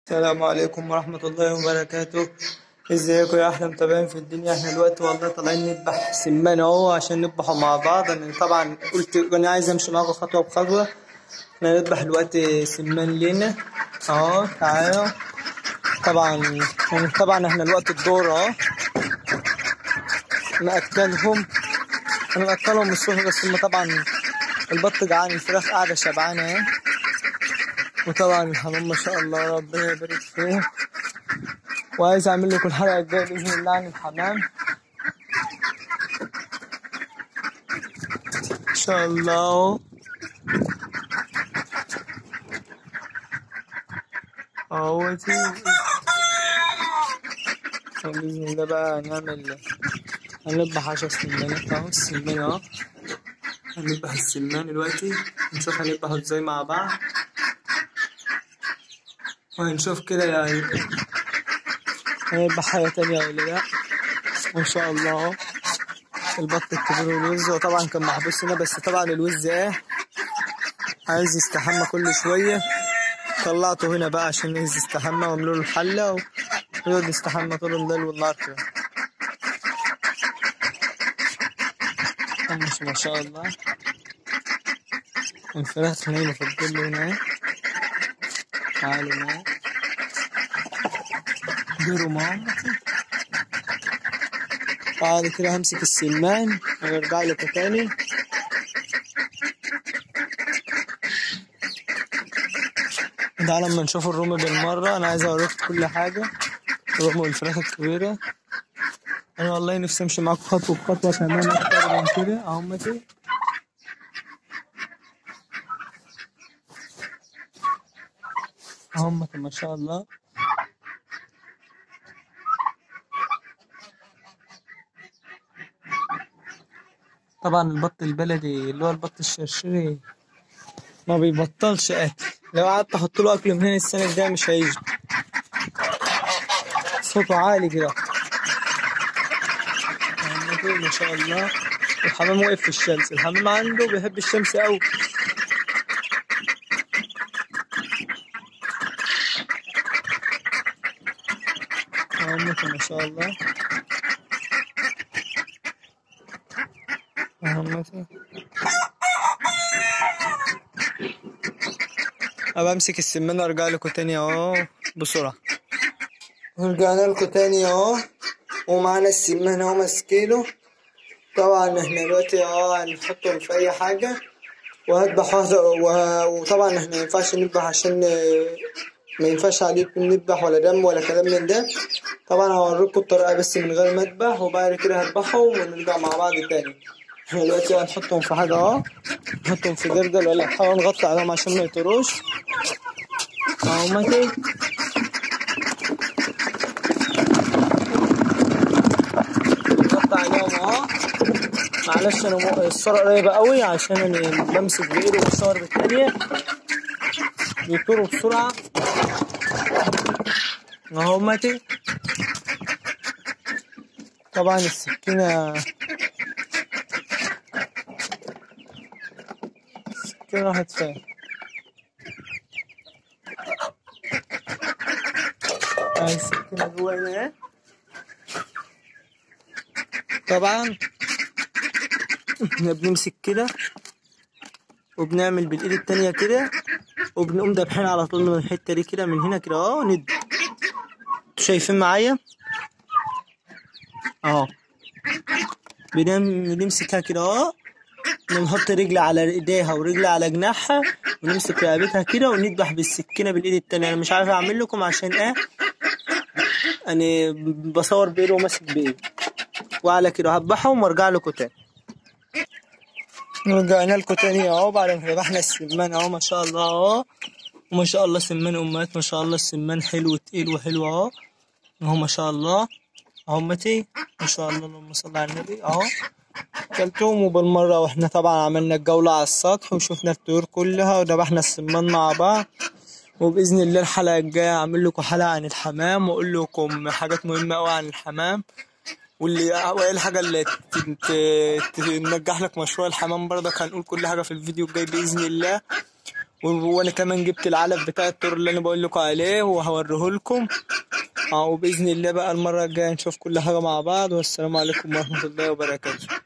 السلام عليكم ورحمة الله وبركاته ازيكم يا احلى متابعين في الدنيا احنا دلوقتي والله طالعين نذبح سمان اهو عشان نذبحوا مع بعض انا طبعا قلت انا عايز امشي معاكم خطوة بخطوة احنا نذبح دلوقتي سمان لينا اهو تعالوا طبعا يعني طبعا احنا الوقت الدور اهو نأكلهم انا مأكلهم الصبح بس هما طبعا البط جعان الفراخ قاعدة شبعانة اهي وطبعا الحمام ما شاء الله ربنا يبارك فيه وعايز اعمل لكم الحلقه الجايه باذن الله عن الحمام ان شاء الله اهوتي باذن الله بقى هنعمل هنذبح عشر سمانات اهو السمان اهو هنذبح السمان دلوقتي نشوف هنذبحه ازاي مع بعض وهنشوف كده يعني هيبقى حاجة تانية ولا لأ وإن شاء الله البط الكبير والوز وطبعا كان محبوس هنا بس طبعا الوز إيه عايز يستحمى كل شوية طلعته هنا بقى عشان عايز يستحمى وعملوا له الحلة ويقعد يستحمى طول الليل والنهار كده مش ما شاء الله الفراخ نايمة في الظل هنا تعالوا معاه ديروا معاه بعد كده همسك السمان وارجع لكم تاني ده لما نشوف الرومي بالمرة أنا عايز أوريكم كل حاجة الرومي والفراخ الكبيرة أنا والله نفسي أمشي معاكم خطوة بخطوة كمان أكتر من كده أهمتي أهمتي ما شاء الله طبعا البط البلدي اللي هو البط الشرشري ما بيبطلش اكل لو قعدت احط له اكل من هنا السنه الجايه مش هيجي صوته عالي كده ما شاء الله الحمام وقف في الشمس الحمام عنده بيحب الشمس قوي ما شاء الله أهمتي أبقى أمسك السمانة وأرجع لكم تاني أهو بسرعة رجعنا لكم تاني أهو ومعانا السمان أهو ماسكينه طبعا احنا دلوقتي أهو هنحطهم في أي حاجة وهذبح واحدة وطبعا احنا مينفعش نذبح عشان ما ينفعش عليكم نذبح ولا دم ولا كلام من ده طبعا هوريكم الطريقة بس من غير ما اذبح وبعد كده هذبحهم ونرجع مع بعض تاني احنا دلوقتي هنحطهم في حاجة اهو نحطهم في جردل ولا نحاول نغطي عليهم عشان ما يطيروش اهو ماشي نغطي عليهم اهو معلش انا الصورة قريبة قوي عشان انا بمسك بايدي وبصور بالتانية بيطيروا بسرعة اهو ماتي طبعا السكينة السكينة راحت فين هاي السكينة جوا هنا طبعا احنا بنمسك كده وبنعمل بالايد التانية كده وبنقوم دابحين على طول من الحتة دي كده من هنا كده اهو ند انتوا شايفين معايا اهو بنمسكها كده اهو نحط رجل على ايديها ورجل على جناحها ونمسك رقبتها كده ونذبح بالسكينه بالايد التانية انا مش عارف اعمل لكم عشان ايه انا بصور بايدي وماسك بايدي وعلى كده هذبحهم وارجع لكم تاني رجعنا لكم تاني اهو بعد ما ذبحنا السمان اهو ما شاء الله اهو وما شاء الله سمان امهات ما شاء الله السمان حلو تقيل وحلو اهو اهو ما شاء الله اهمتي ما شاء الله اللهم صل على النبي اهو كلتهم وبالمرة واحنا طبعا عملنا الجولة على السطح وشفنا الطيور كلها وذبحنا السمان مع بعض وبإذن الله الحلقة الجاية أعمل لكم حلقة عن الحمام وأقول لكم حاجات مهمة أوي عن الحمام واللي وايه الحاجة اللي ت- ت- تنجح لك مشروع الحمام برضك هنقول كل حاجة في الفيديو الجاي بإذن الله وانا كمان جبت العلف بتاع الطور اللي انا بقول لكم عليه وهوريه لكم وباذن الله بقى المره الجايه نشوف كل حاجه مع بعض والسلام عليكم ورحمه الله وبركاته